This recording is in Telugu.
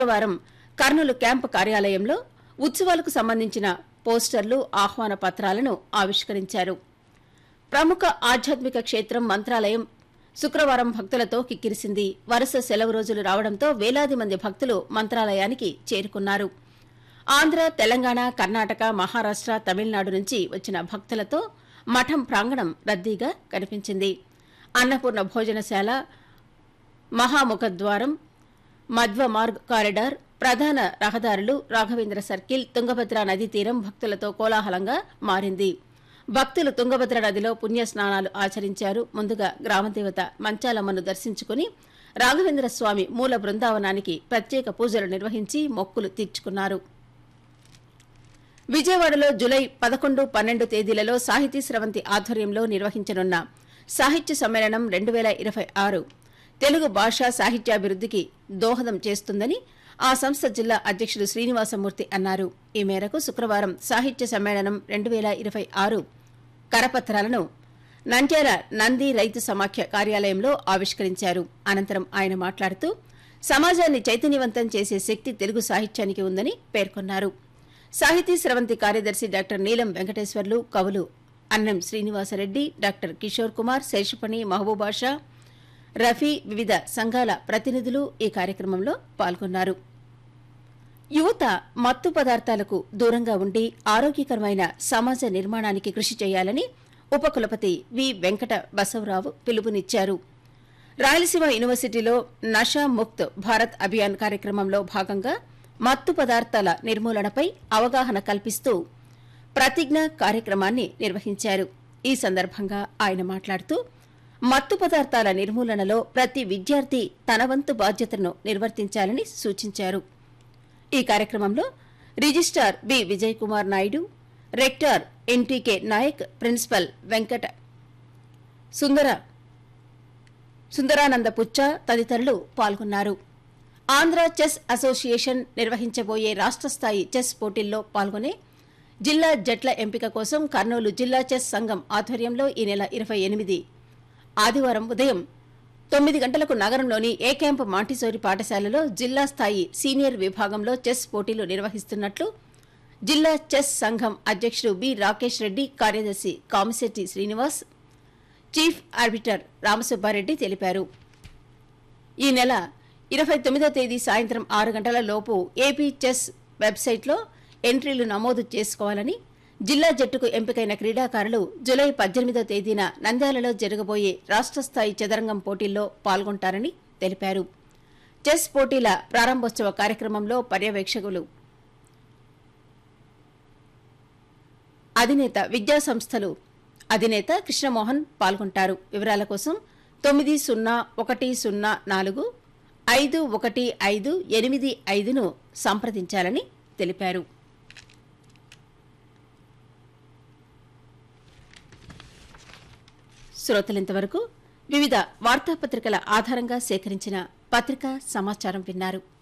శుక్రవారం కర్నూలు క్యాంపు కార్యాలయంలో ఉత్సవాలకు సంబంధించిన పోస్టర్లు ఆహ్వాన పత్రాలను ఆవిష్కరించారు ప్రముఖ ఆధ్యాత్మిక క్షేత్రం మంత్రాలయం శుక్రవారం భక్తులతో కిక్కిరిసింది వరుస సెలవు రోజులు రావడంతో వేలాది మంది భక్తులు మంత్రాలయానికి చేరుకున్నారు ఆంధ్ర తెలంగాణ కర్ణాటక మహారాష్ట తమిళనాడు నుంచి వచ్చిన భక్తులతో మఠం ప్రాంగణం రద్దీగా కనిపించింది అన్నపూర్ణ భోజనశాల మహాముఖద్వారం మధ్వ మార్గ్ కారిడార్ ప్రధాన రహదారులు రాఘవేంద్ర సర్కిల్ తుంగభద్ర నదీ తీరం భక్తులతో కోలాహలంగా మారింది భక్తులు తుంగభద్ర నదిలో పుణ్య స్నానాలు ఆచరించారు ముందుగా గ్రామదేవత మంచాలమ్మను దర్శించుకుని రాఘవేంద్ర స్వామి మూల బృందావనానికి ప్రత్యేక పూజలు నిర్వహించి మొక్కులు తీర్చుకున్నారు విజయవాడలో జులై పదకొండు పన్నెండు తేదీలలో సాహితీ స్రవంతి ఆధ్వర్యంలో నిర్వహించనున్న సాహిత్య సమ్మేళనం రెండు వేల ఇరవై ఆరు తెలుగు భాషా సాహిత్యాభివృద్ధికి దోహదం చేస్తుందని ఆ సంస్థ జిల్లా అధ్యక్షుడు శ్రీనివాసమూర్తి అన్నారు ఈ మేరకు శుక్రవారం సాహిత్య సమ్మేళనం రెండు వేల ఇరవై ఆరు కరపత్రాలను నంద్యాల నంది రైతు సమాఖ్య కార్యాలయంలో ఆవిష్కరించారు అనంతరం ఆయన మాట్లాడుతూ సమాజాన్ని చైతన్యవంతం చేసే శక్తి తెలుగు సాహిత్యానికి ఉందని పేర్కొన్నారు సాహితీ స్రవంతి కార్యదర్శి డాక్టర్ నీలం వెంకటేశ్వర్లు కవులు అన్నం శ్రీనివాసరెడ్డి డాక్టర్ కిషోర్ కుమార్ శేషపణి మహబూబాషా రఫీ వివిధ సంఘాల ప్రతినిధులు ఈ కార్యక్రమంలో పాల్గొన్నారు యువత మత్తు పదార్థాలకు దూరంగా ఉండి ఆరోగ్యకరమైన సమాజ నిర్మాణానికి కృషి చేయాలని ఉపకులపతి వి వెంకట బసవరావు పిలుపునిచ్చారు రాయలసీమ యూనివర్సిటీలో నషా ముక్త్ భారత్ అభియాన్ కార్యక్రమంలో భాగంగా మత్తు పదార్థాల నిర్మూలనపై అవగాహన కల్పిస్తూ ప్రతిజ్ఞ కార్యక్రమాన్ని నిర్వహించారు ఈ సందర్భంగా ఆయన మాట్లాడుతూ మత్తు పదార్థాల నిర్మూలనలో ప్రతి విద్యార్థి తన వంతు బాధ్యతను నిర్వర్తించాలని సూచించారు ఈ కార్యక్రమంలో registrar B Vijay Kumar Naidu rector NTK Nayak principal Venkata Sundara Sundarananda Puccha తదితరులు పాల్గొన్నారు ఆంధ్ర చెస్ అసోసియేషన్ నిర్వహించబోయే రాష్ట్ర స్థాయి చెస్ పోటీల్లో పాల్గొనే జిల్లా జట్ల ఎంపిక కోసం కర్నూలు జిల్లా చెస్ సంఘం ఆధ్వర్యంలో ఈ నెల ఇరవై ఎనిమిది ఆదివారం ఉదయం తొమ్మిది గంటలకు నగరంలోని ఏ క్యాంప్ మాంటిసోరి పాఠశాలలో జిల్లా స్థాయి సీనియర్ విభాగంలో చెస్ పోటీలు నిర్వహిస్తున్నట్లు జిల్లా చెస్ సంఘం అధ్యక్షుడు బి రాకేష్ రెడ్డి కార్యదర్శి కామిశెట్టి శ్రీనివాస్ చీఫ్ ఆర్బిటర్ రామసుబ్బారెడ్డి తెలిపారు ఈ నెల ఇరవై తొమ్మిదో తేదీ సాయంత్రం ఆరు గంటల లోపు ఏపీ చెస్ వెబ్సైట్లో ఎంట్రీలు నమోదు చేసుకోవాలని జిల్లా జట్టుకు ఎంపికైన క్రీడాకారులు జులై పద్దెనిమిదో తేదీన నంద్యాలలో జరగబోయే రాష్ట్ర స్థాయి చదరంగం పోటీల్లో పాల్గొంటారని తెలిపారు చెస్ పోటీల ప్రారంభోత్సవ కార్యక్రమంలో పర్యవేక్షకులు అధినేత విద్యా సంస్థలు అధినేత కృష్ణమోహన్ పాల్గొంటారు వివరాల కోసం తొమ్మిది సున్నా ఒకటి సున్నా నాలుగు ఐదు ఒకటి ఐదు ఎనిమిది ఐదును సంప్రదించాలని తెలిపారు శ్రోతలింతవరకు వివిధ వార్తాపత్రికల ఆధారంగా సేకరించిన పత్రికా సమాచారం విన్నారు